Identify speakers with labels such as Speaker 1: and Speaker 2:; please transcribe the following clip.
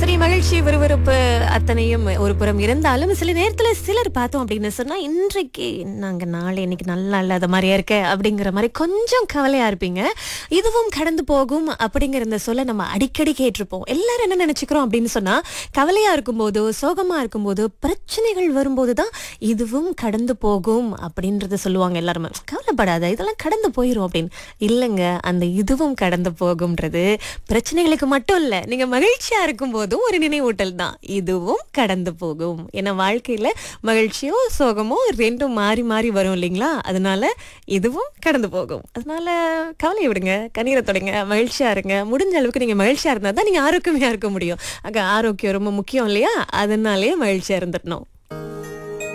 Speaker 1: சரி மகிழ்ச்சி விறுவிறுப்பு அத்தனையும் ஒரு புறம் இருந்தாலும் சில நேரத்துல சிலர் பார்த்தோம் அப்படின்னு சொன்னா இன்றைக்கு நாங்க நாளை இன்னைக்கு நல்லா இல்லாத மாதிரியா இருக்க அப்படிங்கிற மாதிரி கொஞ்சம் கவலையா இருப்பீங்க இதுவும் கடந்து போகும் அப்படிங்கிற இந்த சொல்ல நம்ம அடிக்கடி கேட்டிருப்போம் எல்லாரும் என்ன நினைச்சுக்கிறோம் அப்படின்னு சொன்னா கவலையா இருக்கும்போது சோகமா இருக்கும்போது பிரச்சனைகள் வரும்போது தான் இதுவும் கடந்து போகும் அப்படின்றத சொல்லுவாங்க எல்லாருமே கவலைப்படாத இதெல்லாம் கடந்து போயிரும் அப்படின்னு இல்லைங்க அந்த இதுவும் கடந்து போகும்ன்றது பிரச்சனைகளுக்கு மட்டும் இல்ல நீங்க மகிழ்ச்சியா இருக்கும் போதும் ஒரு நினைவூட்டல் தான் இதுவும் கடந்து போகும் ஏன்னா வாழ்க்கையில மகிழ்ச்சியோ சோகமோ ரெண்டும் மாறி மாறி வரும் இல்லைங்களா அதனால இதுவும் கடந்து போகும் அதனால கவலையை விடுங்க கண்ணீரை தொடங்க மகிழ்ச்சியா இருங்க முடிஞ்ச அளவுக்கு நீங்க மகிழ்ச்சியா இருந்தா தான் நீங்க ஆரோக்கியமா இருக்க முடியும் அங்க ஆரோக்கியம் ரொம்ப முக்கியம் இல்லையா அதனாலே மகிழ்ச்சியா இருந்துடணும்